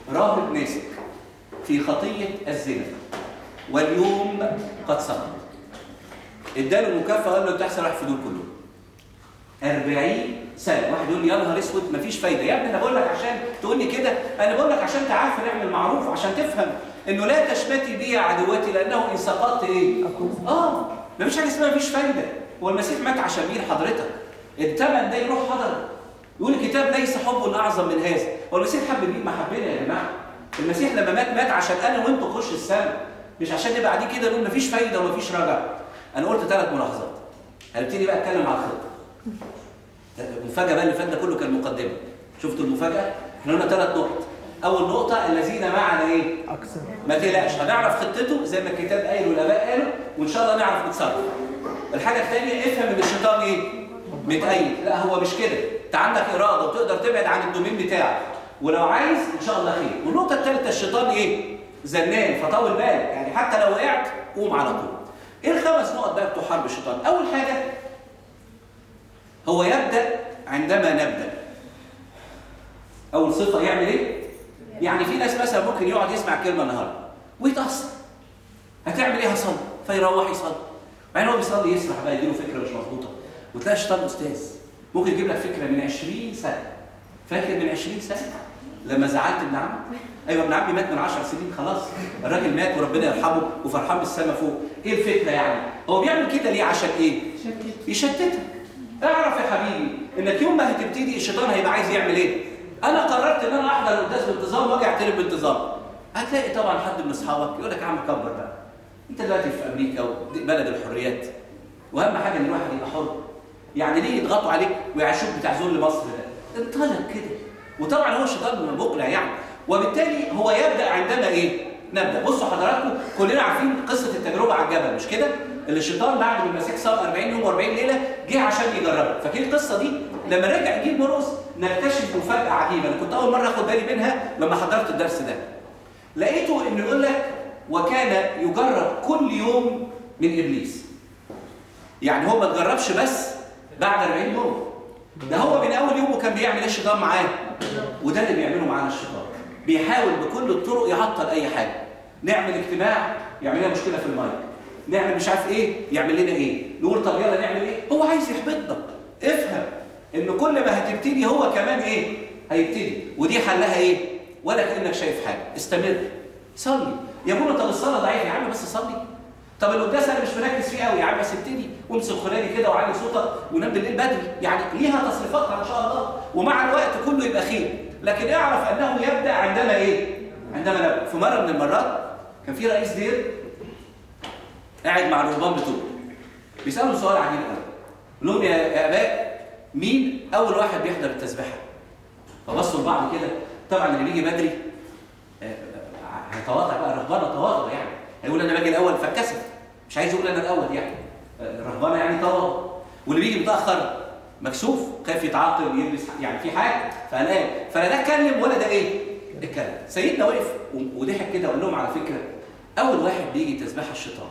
راهب ناسك في خطيه الزنا واليوم قد سقط اداله مكافاه قال له تحصل راح في دول كلهم 40 سنه واحد يقول لي يا نهار اسود مفيش فايده يا ابني انا بقول لك عشان تقول لي كده انا بقول لك عشان تعرف نعمل معروف عشان تفهم انه لا تشمتي بي يا عدواتي لانه ان سقطت ايه اه مفيش حاجه اسمها مفيش فايده هو المسيح مات عشان مين حضرتك الثمن ده يروح حضر يقول الكتاب ليس حب اعظم من هذا هو المسيح حب مين ما حبنا يا جماعه المسيح لما مات مات عشان انا وانتوا نخش السماء مش عشان نبقى قاعدين كده نقول مفيش فايده ومفيش رجع انا قلت ثلاث ملاحظات هنبتدي بقى اتكلم على الخطه المفاجاه بقى اللي فات ده كله كان مقدمه شفتوا المفاجاه احنا قلنا ثلاث نقط اول نقطه الذين معنا ايه اكثر ما تقلقش هنعرف خطته زي ما الكتاب قال والاباء قالوا وان شاء الله نعرف نتصرف الحاجه الثانيه افهم ان الشيطان ايه متأيد لا هو مش كده انت عندك اراده وتقدر تبعد عن الدومين بتاعك ولو عايز ان شاء الله خير والنقطه الثالثه الشيطان ايه زنان فطول بالك يعني حتى لو وقعت قوم على طول ايه الخمس نقط بقى بتوع حرب الشيطان اول حاجه هو يبدا عندما نبدا اول صفه يعمل ايه يعني في ناس مثلا ممكن يقعد يسمع كلمه النهارده ويتاثر هتعمل ايه هصلي فيروح يصلي بعدين هو بيصلي يسرح بقى يديله فكره مش مظبوطه وتلاقي الشيطان استاذ ممكن يجيب لك فكره من 20 سنه فاكر من 20 سنه لما زعلت ابن عمي ايوه ابن عمي مات من 10 سنين خلاص الراجل مات وربنا يرحمه وفرحان بالسما فوق ايه الفكره يعني هو بيعمل كده ليه عشان ايه يشتتك اعرف يا حبيبي انك يوم ما هتبتدي الشيطان هيبقى عايز يعمل ايه انا قررت ان انا احضر القداس بانتظام واجي اعترف بانتظام هتلاقي طبعا حد من اصحابك يقول لك يا عم كبر بقى انت دلوقتي في امريكا وبلد الحريات واهم حاجه ان الواحد يبقى حر يعني ليه يضغطوا عليك ويعيشوك بتاع ذل مصر ده انطلق كده وطبعا هو الشيطان مقلع يعني وبالتالي هو يبدا عندما ايه نبدا بصوا حضراتكم كلنا عارفين قصه التجربه على الجبل مش كده اللي الشيطان بعد ما المسيح صار 40 يوم و40 ليله جه عشان يجربه فاكرين القصه دي لما رجع انجيل مرقس نكتشف مفاجاه عجيبه انا كنت اول مره اخد بالي منها لما حضرت الدرس ده لقيته انه يقول لك وكان يجرب كل يوم من ابليس يعني هو ما اتجربش بس بعد 40 يوم ده هو من اول يوم وكان بيعمل ايه الشيطان معاه وده اللي بيعمله معانا الشيطان بيحاول بكل الطرق يعطل اي حاجه نعمل اجتماع يعمل لنا مشكله في المايك نعمل مش عارف ايه يعمل لنا ايه نقول طب يلا نعمل ايه هو عايز يحبطنا افهم ان كل ما هتبتدي هو كمان ايه هيبتدي ودي حلها ايه ولا كانك شايف حاجه استمر صلي يا ابونا طب الصلاه ضعيفه يا عم بس صلي طب القداس انا مش مركز فيه قوي يا عم بس ابتدي وامسك خلالي كده وعلي صوتك ونام بالليل بدري يعني ليها تصريفاتها ان شاء الله ومع الوقت كله يبقى خير لكن اعرف انه يبدا عندما ايه عندما نبدا في مره من المرات كان في رئيس دير قاعد مع الرهبان بتوعه بيسالوا سؤال عجيب قوي لهم يا يا اباء مين اول واحد بيحضر التسبيحه فبصوا لبعض كده طبعا اللي بيجي بدري آه، آه، هيتواضع بقى رهبانه تواضع يعني هيقول انا باجي الاول فاتكسف مش عايز يقول انا الاول يعني آه، رهبانه يعني تواضع واللي بيجي متاخر مكسوف خايف يتعاقب يلبس يعني في حاجه فقلقان فلا ده اتكلم ولا ده ايه؟ اتكلم سيدنا وقف و- وضحك كده وقال لهم على فكره اول واحد بيجي تسبيحه الشيطان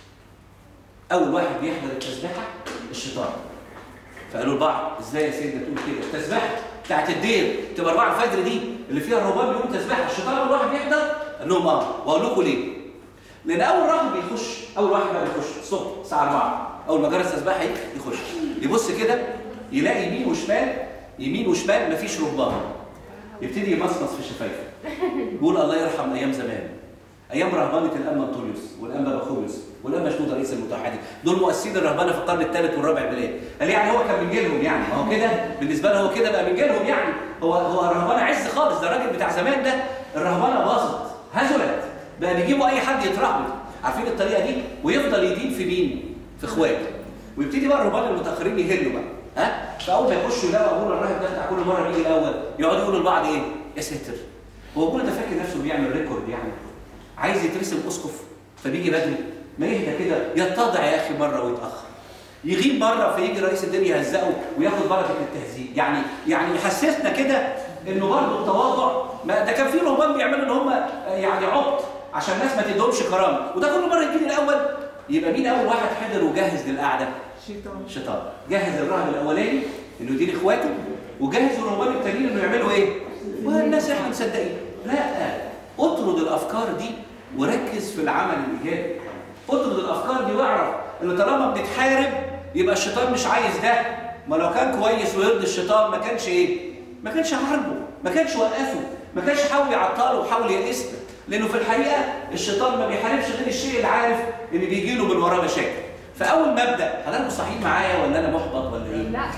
اول واحد بيحضر التسبيحه الشيطان فقالوا لبعض ازاي يا سيدنا تقول كده التسبيحه بتاعت الدير تبقى 4 الفجر دي اللي فيها الرهبان بيقولوا تسبيحه الشيطان اول واحد بيحضر قال لهم اه واقول لكم ليه لان اول راجل بيخش اول واحد بقى بيخش الصبح الساعه 4 اول ما جرس التسبيحه يجي يخش يبص كده يلاقي يمين وشمال يمين وشمال مفيش رهبان يبتدي يمصمص في شفايفه يقول الله يرحم ايام زمان ايام رهبانه الانبا انطونيوس والانبا بخوميوس والانبا شنوده رئيس المتحدين دول مؤسسين الرهبانه في القرن الثالث والرابع الميلادي قال يعني هو كان من جيلهم يعني ما هو كده بالنسبه له هو كده بقى من جيلهم يعني هو هو رهبانه عز خالص ده الراجل بتاع زمان ده الرهبانه باظت هزلت بقى بيجيبوا اي حد يترهبط عارفين الطريقه دي ويفضل يدين في مين في اخواته ويبتدي بقى الرهبان المتاخرين يهلوا بقى ها فاول ما يخشوا يلاقوا ابونا الراهب ده بتاع كل مره بيجي الاول يقعدوا يقولوا لبعض ايه يا ساتر هو ابونا ده فاكر نفسه بيعمل ريكورد يعني عايز يترسم اسقف فبيجي بدري ما يهدى كده يتضع يا اخي مره ويتاخر يغيب مره فيجي رئيس الدنيا يهزقه وياخد بركه التهزيق يعني يعني يحسسنا كده انه برضه التواضع ما ده كان في رهبان بيعملوا ان هم يعني عبط عشان الناس ما تدهمش كرامه وده كل مره يجي الاول يبقى مين اول واحد حضر وجهز للقعده شيطان الشيطان جهز الراهب الاولاني انه يدير اخواته وجهز الرهبان التانيين انه يعملوا ايه والناس احنا مصدقين لا اطرد الافكار دي وركز في العمل الايجابي اطرد الافكار دي واعرف ان طالما بنتحارب يبقى الشيطان مش عايز ده ما لو كان كويس ويرضي الشيطان ما كانش ايه ما كانش حاربه ما كانش وقفه ما كانش حاول يعطله وحاول يئسنا لانه في الحقيقه الشيطان ما بيحاربش غير الشيء اللي عارف ان بيجي له من وراه مشاكل فاول ما ابدا حضراتكم صحيين معايا ولا انا محبط ولا ايه لا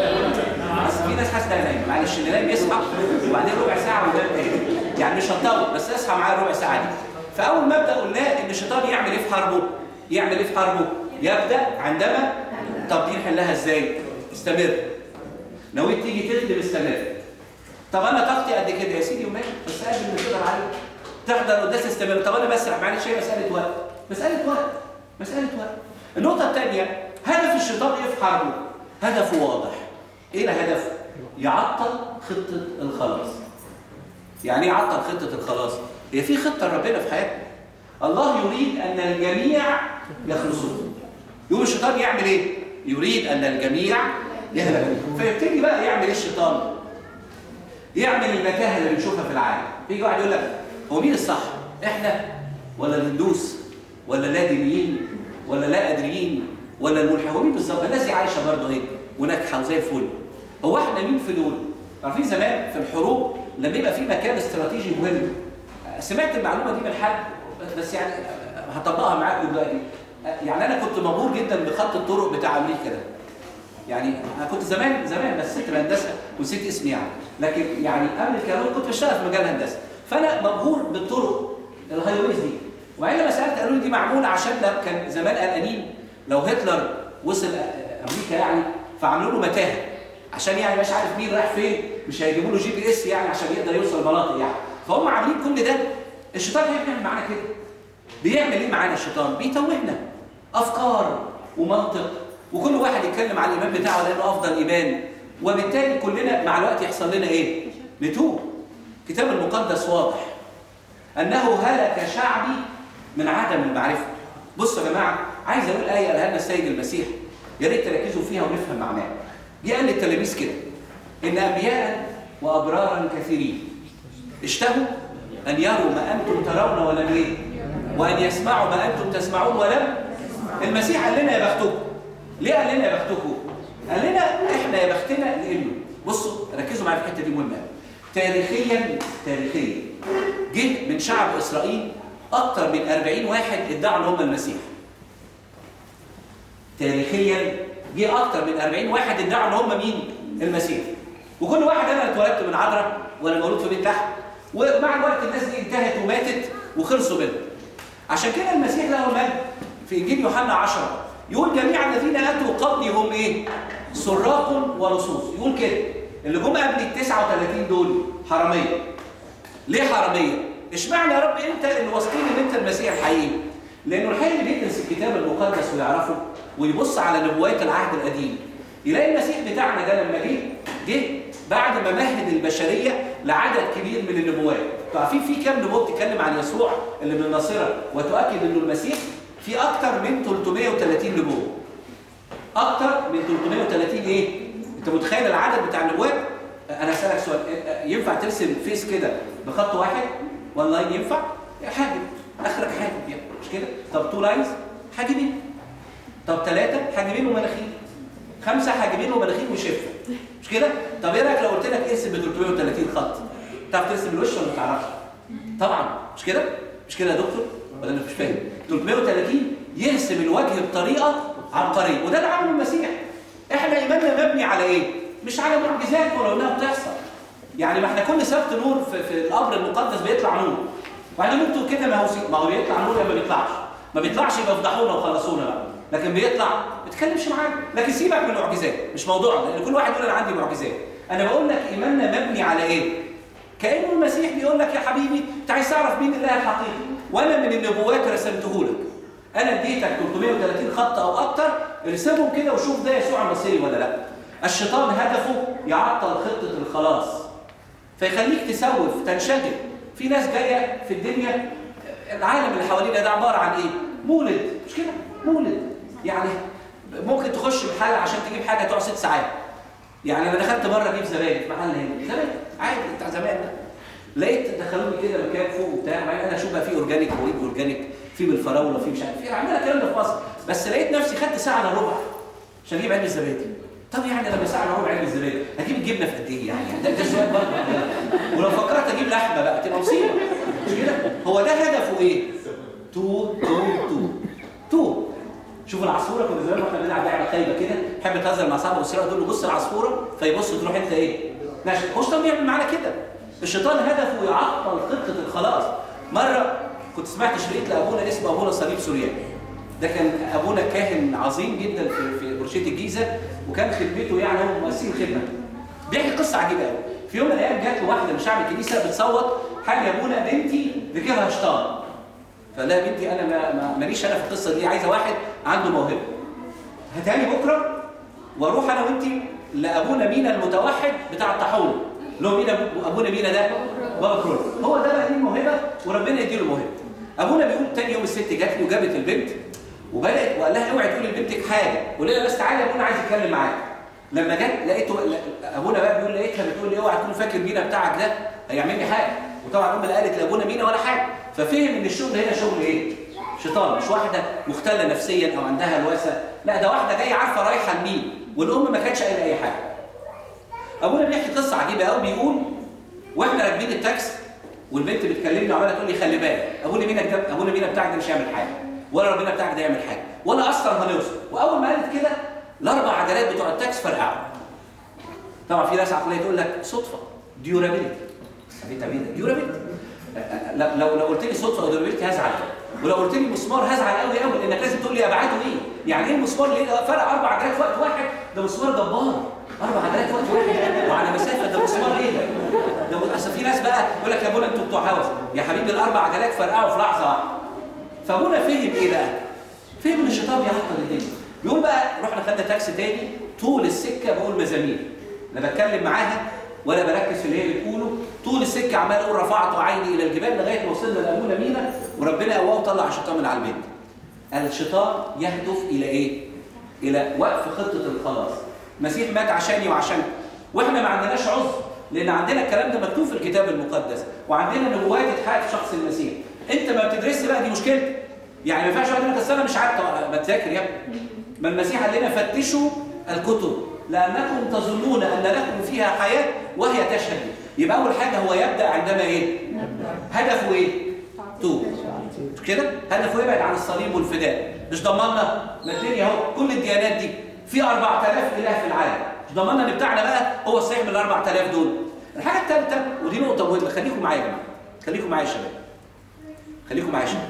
بس في ناس حاسه انها نايمه معلش اللي نايم يصحى وبعدين ربع ساعه وينام تاني يعني مش هتطول بس اصحى معايا ربع ساعه دي فاول ما ابدا قلنا ان الشيطان يعمل ايه في حربه يعمل ايه في حربه يبدا عندما طب دي نحلها ازاي استمر نويت تيجي تخدم استمر طب انا طاقتي قد كده يا سيدي وماشي بس قد اللي تقدر عليه تحضر قداس استمر طب انا بسرح معلش هي مساله وقت مساله وقت مساله وقت النقطه الثانيه هدف الشيطان ايه في حربه هدفه واضح ايه الهدف يعطل خطه الخلاص يعني ايه يعطل خطه الخلاص هي في خطه لربنا في حياتنا الله يريد ان الجميع يخلصون يقول الشيطان يعمل ايه يريد ان الجميع يهلك فيبتدي بقى يعمل ايه الشيطان يعمل المتاهه اللي بنشوفها في العالم يجي واحد يقول لك هو مين الصح احنا ولا الهندوس ولا لا دينيين ولا لا ادريين ولا الملحدين بالظبط الناس دي عايشه برضه ايه وناجحه وزي الفل هو احنا مين في دول عارفين زمان في الحروب لما يبقى في مكان استراتيجي مهم سمعت المعلومه دي من حد بس يعني هطبقها معاكم دلوقتي يعني انا كنت مبهور جدا بخط الطرق بتاع امريكا ده يعني انا كنت زمان زمان بس سبت الهندسه ونسيت اسمي يعني لكن يعني قبل الكلام كنت بشتغل في مجال الهندسه فانا مبهور بالطرق الهاي ويز دي وبعدين لما سالت قالوا لي دي معموله عشان لو كان زمان قلقانين لو هتلر وصل امريكا يعني فعملوا له متاهه عشان يعني مش عارف مين رايح فين مش هيجيبوا له جي بي اس يعني عشان يقدر يوصل مناطق يعني فهم عاملين كل ده الشيطان هيعمل معانا كده بيعمل ايه معانا الشيطان بيتوهنا افكار ومنطق وكل واحد يتكلم عن الايمان بتاعه لانه افضل ايمان وبالتالي كلنا مع الوقت يحصل لنا ايه نتوه الكتاب المقدس واضح انه هلك شعبي من عدم المعرفه بصوا يا جماعه عايز اقول ايه قالها لنا السيد المسيح يا ريت تركزوا فيها ونفهم معناها جه قال للتلاميذ كده ان انبياء وابرارا كثيرين اشتهوا ان يروا ما انتم ترون ولم ايه وان يسمعوا ما انتم تسمعون ولم المسيح قال لنا يا بختكم ليه قال لنا يا بختكم قال لنا احنا يا بختنا لانه بصوا ركزوا معايا في الحته دي مهمه تاريخيا تاريخيا جه من شعب اسرائيل اكتر من 40 واحد ادعوا ان هم المسيح تاريخيا جه اكتر من 40 واحد ادعوا ان هم مين المسيح وكل واحد انا اتولدت من عذراء وانا مولود في بيت تحت ومع الوقت الناس دي انتهت وماتت وخلصوا منها عشان كده المسيح له المجد في انجيل يوحنا 10 يقول جميع الذين اتوا قبلي هم ايه سراق ولصوص يقول كده اللي جم قبل ال 39 دول حراميه ليه حراميه اشمعنى يا رب انت اللي واثقين ان انت المسيح الحقيقي لانه الحقيقي اللي بيدرس الكتاب المقدس ويعرفه ويبص على نبوات العهد القديم يلاقي المسيح بتاعنا ده لما جه جه بعد ما مهد البشريه لعدد كبير من النبوات عارفين في كام نبوه بتتكلم عن يسوع اللي من الناصره وتؤكد انه المسيح في اكتر من 330 نبوه اكتر من 330 ايه انت متخيل العدد بتاع النبوات انا اسالك سؤال ينفع ترسم فيس كده بخط واحد والله ينفع حاجب اخرك حاجب يعني مش كده طب تو لاينز حاجبين طب ثلاثه حاجبين ومناخير خمسه حاجبين ومناخير وشفه مش كده طب ايه رايك لو قلت لك ارسم ب 330 خط تعرف ترسم الوش ولا ما تعرفش طبعا مش كده مش كده يا دكتور ولا انا مش فاهم 330 يرسم الوجه بطريقه عبقريه وده اللي عمله المسيح احنا ايماننا مبني على ايه مش على معجزات ولو انها بتحصل يعني ما احنا كل سبت نور في, في القبر المقدس بيطلع نور وبعدين انتوا كده ما هو ما هو بيطلع نور لما بيطلعش ما بيطلعش يبقى فضحونا وخلصونا بقى لكن بيطلع ما تتكلمش معانا لكن سيبك من المعجزات مش موضوعنا لان كل واحد يقول انا عندي معجزات انا بقول لك ايماننا مبني على ايه كانه المسيح بيقول لك يا حبيبي انت عايز تعرف مين الله الحقيقي وانا من النبوات رسمته لك انا اديتك 330 خط او اكتر ارسمهم كده وشوف ده يسوع المسيحي ولا لا الشيطان هدفه يعطل خطه الخلاص فيخليك تسوف تنشغل في ناس جايه في الدنيا العالم اللي حوالينا ده عباره عن ايه مولد مش كده مولد يعني ممكن تخش محل عشان تجيب حاجه تقعد ست ساعات يعني انا دخلت مره اجيب زبادي في محل هنا زبادي عادي بتاع زمان ده لقيت دخلوني كده مكان فوق وبتاع وبعدين انا اشوف بقى في اورجانيك وريد اورجانيك في بالفراوله في مش عارف في عندنا الكلام ده في مصر بس لقيت نفسي خدت ساعه الا ربع عشان اجيب علبه زبادي طب يعني لما ساعه الا ربع علبه زبادي اجيب الجبنه في قد ايه يعني ده, ده سؤال برضه ولو فكرت اجيب لحمه بقى تبقى مصيبه مش كده هو ده هدفه ايه تو تو تو تو شوف العصفوره كنا زمان واحنا بنلعب لعبه خايبه كده تحب تهزر مع صاحبك والسياره تقول له بص العصفوره فيبص تروح انت ايه ماشي هو الشيطان بيعمل معانا كده الشيطان هدفه يعطل خطه الخلاص مره كنت سمعت شريط لابونا اسمه ابونا صليب سوريان ده كان ابونا كاهن عظيم جدا في في برشيه الجيزه وكان خدمته يعني هو مؤسسين خدمه بيحكي قصه عجيبه قوي في يوم من الايام جات له واحده من شعب الكنيسه بتصوت حاجه يا ابونا بنتي ركبها شيطان فقال لها بنتي انا ما- ما- ماليش انا في القصه دي عايزه واحد عنده موهبه هاتها لي بكره واروح انا وانت لابونا مينا المتوحد بتاع الطاحون اللي هو مينا ابونا مينا ده بابا كرول هو ده بقى ليه موهبه وربنا يديله موهبه ابونا بيقول تاني يوم الست جات لي وجابت البنت وبدات وقال لها اوعي تقولي لبنتك حاجه قولي لها بس تعالي ابونا عايز يتكلم معاك لما جت لقيته لا- ابونا بقى بيقول لقيتها بتقول لي اوعى تكون فاكر مينا بتاعك ده هيعمل لي حاجه وطبعا امي لا قالت لابونا مينا ولا حاجه ففهم ان الشغل هنا شغل ايه؟ شيطان مش واحده مختله نفسيا او عندها الوسه لا ده واحده جايه عارفه رايحه لمين والام ما كانتش قايله اي حاجه ابونا بيحكي قصه عجيبه قوي بيقول واحنا راكبين التاكسي والبنت بتكلمني وعماله تقول لي خلي بالك ابونا مينا ده ابونا مينا بتاعك ده مش هيعمل حاجه ولا ربنا بتاعك ده يعمل حاجه ولا اصلا هنوصل واول ما قالت كده الاربع عجلات بتوع التاكسي فرقعوا طبعا في ناس عقليه تقول لك صدفه ديورابيلتي في تعبير ديورابيلتي لو لو قلت لي صدفه او ديورابيلتي هزعل ولو قلت لي مسمار هزعل قوي قوي لانك لازم تقول لي ابعاده ايه يعني ايه المسمار ليه فرق اربع عجلات في وقت واحد ده مسمار جبار اربع عجلات في وقت واحد وعلى مسافه ده مسمار ايه ده ده اصل في ناس بقى يقول لك يا ابونا انتوا بتوع هوس يا حبيبي الاربع عجلات فرقعوا في لحظه واحده فابونا فهم ايه بقى فهم ان الشيطان بيعطل الدنيا يقول بقى رحنا خدنا تاكسي تاني طول السكه بقول مزامير لا بتكلم معاها ولا بركز في اللي هي بتقوله طول السكه عمال اقول رفعت عيني الى الجبال لغايه ما وصلنا لابونا مينا وربنا قواه وطلع الشيطان من على البيت الشيطان يهدف الى ايه الى وقف خطه الخلاص المسيح مات عشاني وعشانك واحنا ما عندناش عذر لان عندنا الكلام ده مكتوب في الكتاب المقدس وعندنا نبوات اتحققت في شخص المسيح انت ما بتدرسش بقى دي مشكلتك يعني ما ينفعش واحد يقول لك أصل انا مش عارف طب ما تذاكر يا ابني ما المسيح قال لنا فتشوا الكتب لانكم تظنون ان لكم فيها حياه وهي تشهد يبقى اول حاجه هو يبدا عندما ايه هدفه ايه توب مش كده هدفه يبعد عن الصليب والفداء مش ضمننا ما الدنيا اهو كل الديانات دي في 4000 اله في العالم مش ضمننا ان بتاعنا بقى هو الصحيح من ال 4000 دول الحاجه الثالثه ودي نقطه مهمه خليكم معايا يا جماعه خليكم معايا يا شباب خليكم معايا يا شباب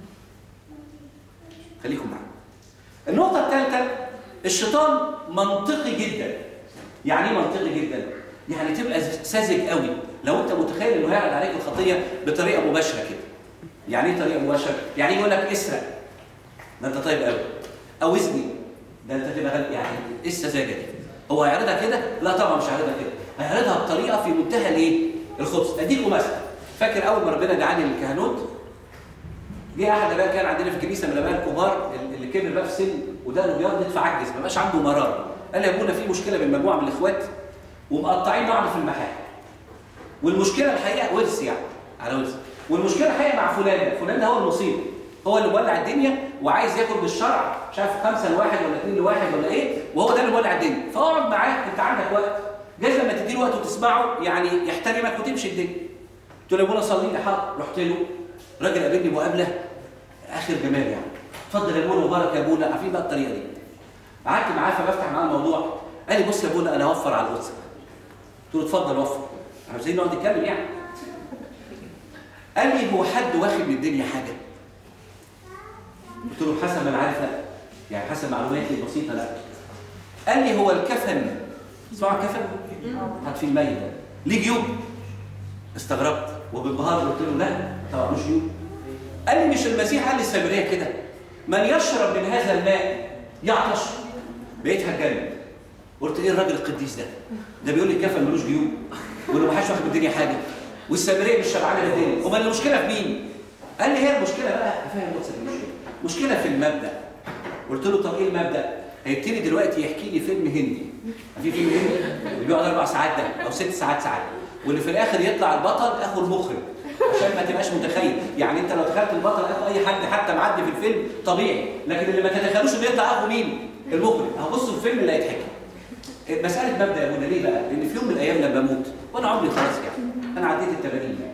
خليكم معايا النقطة الثالثة الشيطان منطقي جدا يعني ايه منطقي جدا؟ يعني تبقى ساذج قوي لو انت متخيل انه هيعرض عليك الخطية بطريقة مباشرة كده يعني ايه طريقة مباشرة؟ يعني يقول لك اسرق ده انت طيب قوي او اذني ده انت تبقى غالي يعني ايه السذاجة دي؟ هو هيعرضها كده؟ لا طبعا مش هيعرضها كده هيعرضها بطريقة في منتهى الايه؟ الخبث اديكم مثل فاكر اول ما ربنا دعاني للكهنوت جه احد بقى كان عندنا في الكنيسه من الاباء الكبار اللي كبر بقى في سن ودقنه بيض ندفع عجز ما بقاش عنده مراره قال لي يا ابونا في مشكله بين مجموعه من الاخوات ومقطعين بعض في المحاكم والمشكله الحقيقه ورث يعني على ورث والمشكله الحقيقه مع فلان ده فلان ده هو المصيبه هو اللي مولع الدنيا وعايز ياخد بالشرع مش عارف خمسه لواحد ولا اثنين لواحد ولا ايه وهو ده اللي مولع الدنيا فاقعد معاه انت عندك وقت جايز لما تديله وقت وتسمعه يعني يحترمك وتمشي الدنيا قلت له يا ابونا صلي لي حاضر رحت له راجل قابلني مقابله اخر جمال يعني اتفضل يا ابونا وبارك يا ابونا عارفين بقى الطريقه دي قعدت معاه فبفتح معاه الموضوع قال لي بص يا ابونا انا هوفر على القدس قلت له اتفضل وفر احنا عايزين نقعد نتكلم يعني قال لي هو حد واخد من الدنيا حاجه قلت له حسب ما انا عارف لا يعني حسب معلوماتي البسيطه لا قال لي هو الكفن اسمعوا الكفن حط فيه الميت ده ليه جيوب استغربت وبانبهار قلت له لا طبعا مش جيوب قال لي مش المسيح قال للسامريه كده من يشرب من هذا الماء يعطش بقيت هتجنن قلت ايه الراجل القديس ده ده بيقول لي الكفن ملوش جيوب وانه ما حدش واخد من الدنيا حاجه والسامريه مش شبعانه بالدنيا امال المشكله في مين قال لي هي المشكله بقى افهم نقطه المشكله مشكله في المبدا قلت له طب ايه المبدا هيبتدي دلوقتي يحكي لي فيلم هندي في فيلم هندي اللي بيقعد اربع ساعات ده او ست ساعات ساعات واللي في الاخر يطلع البطل اخو المخرج عشان ما تبقاش متخيل يعني انت لو تخيلت البطل اخو اي حد حتى معدي في الفيلم طبيعي لكن اللي ما تتخيلوش انه يطلع اخو مين المخرج اهو بصوا الفيلم اللي هيتحكي مساله مبدا يا ابونا ليه بقى لان في يوم من الايام لما اموت وانا عمري خلاص يعني انا عديت ال 80 يعني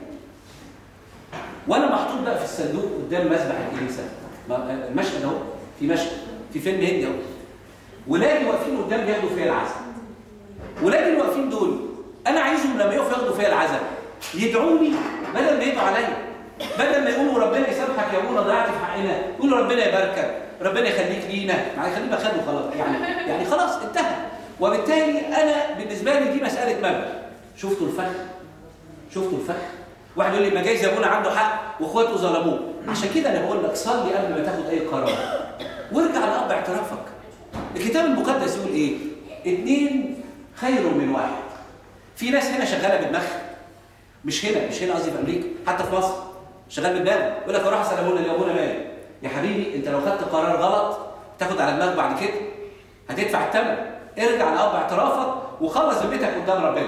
وانا محطوط بقى في الصندوق قدام مسبح الكنيسه ما- المشهد اهو في مشهد في فيلم هندي اهو ولادي واقفين قدام بياخدوا فيا العزاء ولادي اللي واقفين دول انا عايزهم لما يقفوا ياخدوا فيا العزاء يدعوني بدل ما يدعوا عليا بدل ما يقولوا ربنا يسامحك يا ابونا ضيعت في حقنا يقولوا ربنا يباركك ربنا يخليك لينا يعني خلينا خدوا خلاص يعني يعني خلاص انتهى وبالتالي انا بالنسبه لي دي مساله مبدا شفتوا الفرق شفتوا الفرق واحد يقول لي ما جايز يا ابونا عنده حق واخواته ظلموه عشان كده انا بقول لك صلي قبل ما تاخد اي قرار وارجع لاب اعترافك الكتاب المقدس يقول ايه اتنين خير من واحد في ناس هنا شغاله بدماغها مش هنا مش هنا قصدي في امريكا حتى في مصر شغال بدماغه يقول لك اروح اسال ابونا يا ابونا مالي يا حبيبي انت لو خدت قرار غلط تاخد على دماغك بعد كده هتدفع الثمن ارجع لاب اعترافك وخلص ذمتك قدام ربنا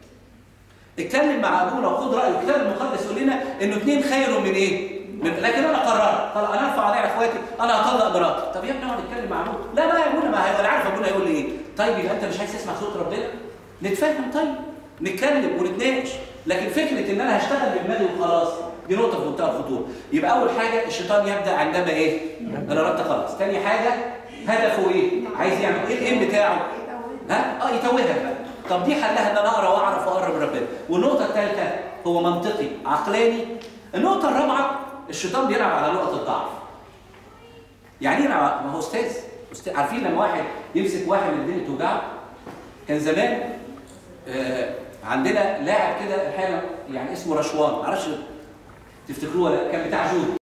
اتكلم مع ابونا وخد رايه الكتاب المقدس يقول لنا انه اثنين خير من ايه؟ من لكن انا قررت طب انا ارفع عليا اخواتي انا هطلق مراتي طب يا ابني اقعد اتكلم مع ابونا لا بقى يا ابونا ما هيبقى انا عارف ابونا هيقول لي ايه طيب يبقى انت مش عايز تسمع صوت ربنا نتفاهم طيب نتكلم ونتناقش لكن فكره ان انا هشتغل بدماغي وخلاص دي نقطه في منتهى الخطوره يبقى اول حاجه الشيطان يبدا عندما ايه انا اردت خلاص تاني حاجه هدفه ايه عايز يعمل ايه الايم بتاعه ها اه يتوهك بقى طب دي حلها ان انا اقرا واعرف واقرب من ربنا والنقطه الثالثه هو منطقي عقلاني النقطه الرابعه الشيطان بيلعب على نقط الضعف يعني ايه يلعب؟ ما هو استاذ أستاذ. عارفين لما واحد يمسك واحد من الدنيا توجعه كان زمان آه عندنا لاعب كده الحقيقه يعني اسمه رشوان معرفش تفتكروه ولا لأ، كان بتاع جودو